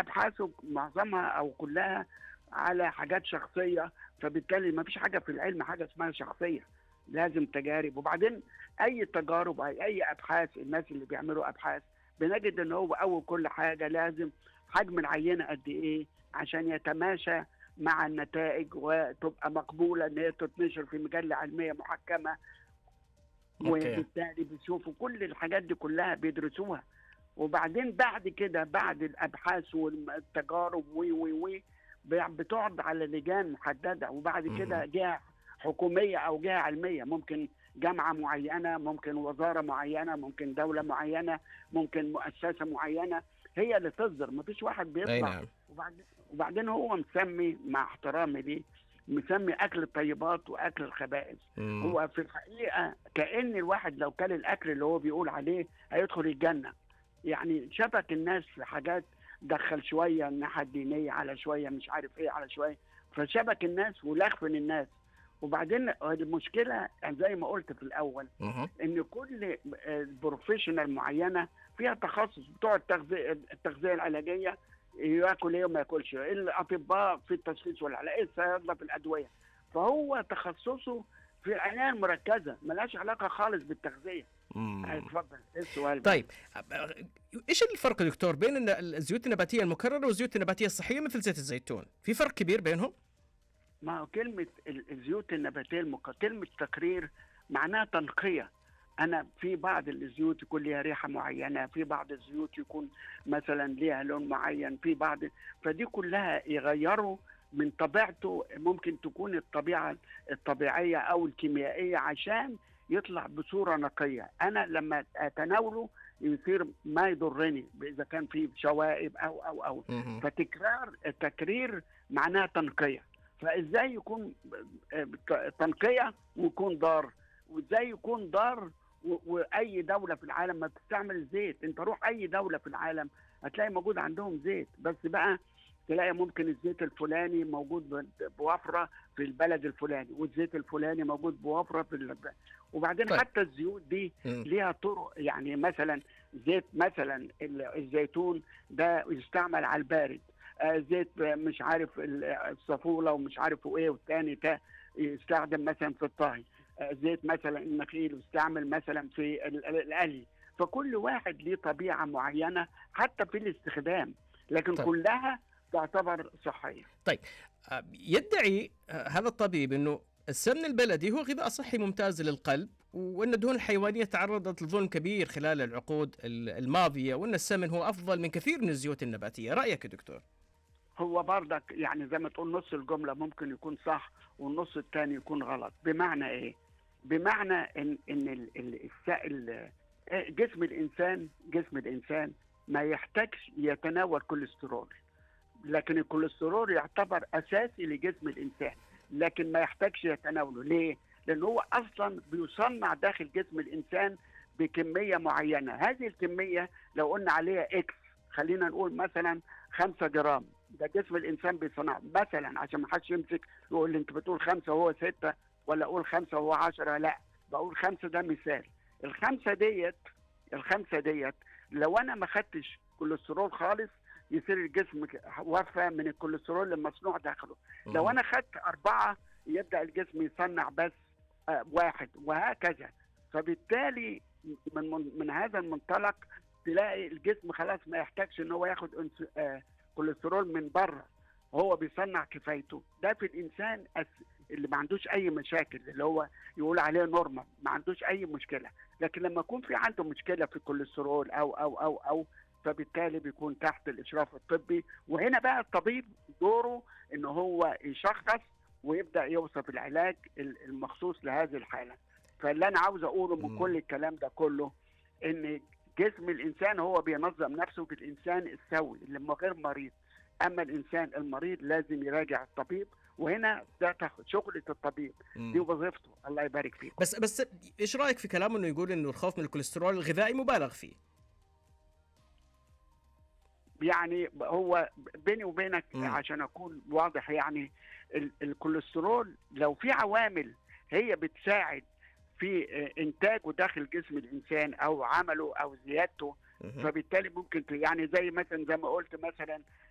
ابحاثه معظمها او كلها على حاجات شخصيه فبالتالي ما فيش حاجه في العلم حاجه اسمها شخصيه لازم تجارب وبعدين اي تجارب اي اي ابحاث الناس اللي بيعملوا ابحاث بنجد ان هو اول كل حاجه لازم حجم العينه قد ايه عشان يتماشى مع النتائج وتبقى مقبوله ان هي تتنشر في مجله علميه محكمه أوكي. وبالتالي بيشوفوا كل الحاجات دي كلها بيدرسوها وبعدين بعد كده بعد الابحاث والتجارب و و و بتقعد على لجان محدده وبعد كده جهه حكوميه او جهه علميه ممكن جامعه معينه ممكن وزاره معينه ممكن دوله معينه ممكن مؤسسه معينه هي اللي تصدر مفيش واحد اي بيطلع نعم وبعدين وبعدين هو مسمي مع احترامي ليه مسمي اكل الطيبات واكل الخبائث مم. هو في الحقيقه كان الواحد لو كان الاكل اللي هو بيقول عليه هيدخل الجنه يعني شبك الناس في حاجات دخل شويه الناحيه الدينيه على شويه مش عارف ايه على شويه فشبك الناس ولخفن الناس وبعدين المشكله زي ما قلت في الاول مهم. ان كل بروفيشنال معينه فيها تخصص بتوع التغذيه التغذيه العلاجيه ياكل ايه وما ياكلش إيه الاطباء في التشخيص والعلاج إيه الصيادله في الادويه فهو تخصصه في العنايه المركزه ملهاش علاقه خالص بالتغذيه مم. اتفضل ايه السؤال طيب ايش الفرق يا دكتور بين الن- الزيوت النباتيه المكرره والزيوت النباتيه الصحيه مثل زيت الزيتون؟ في فرق كبير بينهم؟ ما هو كلمة ال- الزيوت النباتية المك... كلمة تقرير معناها تنقية أنا في بعض الزيوت يكون ليها ريحة معينة في بعض الزيوت يكون مثلا ليها لون معين في بعض فدي كلها يغيروا من طبيعته ممكن تكون الطبيعة الطبيعية أو الكيميائية عشان يطلع بصورة نقية أنا لما أتناوله يصير ما يضرني إذا كان فيه شوائب أو أو أو مهم. فتكرار التكرير معناها تنقيه فازاي يكون آه، تنقيه ويكون ضار وازاي يكون ضار و- واي دوله في العالم ما بتستعمل زيت انت روح اي دوله في العالم هتلاقي موجود عندهم زيت بس بقى تلاقي ممكن الزيت الفلاني موجود ب- بوفره في البلد الفلاني والزيت الفلاني موجود بوفره في ال... وبعدين طيب. طيب. حتى الزيوت دي مم. ليها طرق يعني مثلا زيت مثلا ال- الزيتون ده يستعمل على البارد آه، زيت آه، مش عارف ال- الصفولة ومش عارف ايه والتاني ده يستخدم مثلا في الطهي آه، زيت مثلا النخيل يستعمل مثلا في ال- ال- القلي فكل واحد ليه طبيعة معينة حتى في الاستخدام لكن طيب. طيب. كلها تعتبر صحية آه، يدعي آه، هذا الطبيب انه السمن البلدي هو غذاء صحي ممتاز للقلب وان الدهون الحيوانيه تعرضت لظلم كبير خلال العقود ال- الماضيه وان السمن هو افضل من كثير من الزيوت النباتيه، رايك يا دكتور؟ هو برضك يعني زي ما تقول نص الجملة ممكن يكون صح والنص التاني يكون غلط بمعنى ايه بمعنى ان ان ال- ال- السائل آه، جسم الانسان جسم الانسان ما يحتاجش يتناول كوليسترول لكن الكوليسترول يعتبر اساسي لجسم الانسان لكن ما يحتاجش يتناوله ليه لان هو اصلا بيصنع داخل جسم الانسان بكميه معينه هذه الكميه لو قلنا عليها اكس خلينا نقول مثلا 5 جرام ده جسم الانسان بيصنع مثلا عشان ما حدش يمسك يقول لي انت بتقول خمسه وهو سته ولا اقول خمسه وهو 10 لا بقول خمسه ده مثال الخمسه ديت الخمسه ديت لو انا ما خدتش كوليسترول خالص يصير الجسم ك- وفى من الكوليسترول المصنوع داخله لو انا خدت أربعة يبدأ الجسم يصنع بس آه، واحد وهكذا فبالتالي من من, من هذا المنطلق تلاقي الجسم خلاص ما يحتاجش ان هو ياخد أنس- آه، كوليسترول من بره هو بيصنع كفايته ده في الانسان أس- اللي ما عندوش اي مشاكل اللي هو يقول عليه نورمال ما عندوش اي مشكله لكن لما يكون في عنده مشكله في الكوليسترول او او او او فبالتالي بيكون تحت الاشراف الطبي وهنا بقى الطبيب دوره ان هو يشخص ويبدا يوصف العلاج ال- المخصوص لهذه الحاله فاللي انا عاوز اقوله من مم. كل الكلام ده كله ان جسم الانسان هو بينظم نفسه بالانسان السوي اللي م- غير مريض اما الانسان المريض لازم يراجع الطبيب وهنا ده تاخد شغله الطبيب مم. دي وظيفته الله يبارك فيك بس بس ايش رايك في كلامه انه يقول انه الخوف من الكوليسترول الغذائي مبالغ فيه؟ يعني هو بيني وبينك مم. عشان اكون واضح يعني ال- الكوليسترول لو في عوامل هي بتساعد في آه، انتاجه داخل جسم الانسان او عمله او زيادته مهم. فبالتالي ممكن ت- يعني زي مثلا زي ما قلت مثلا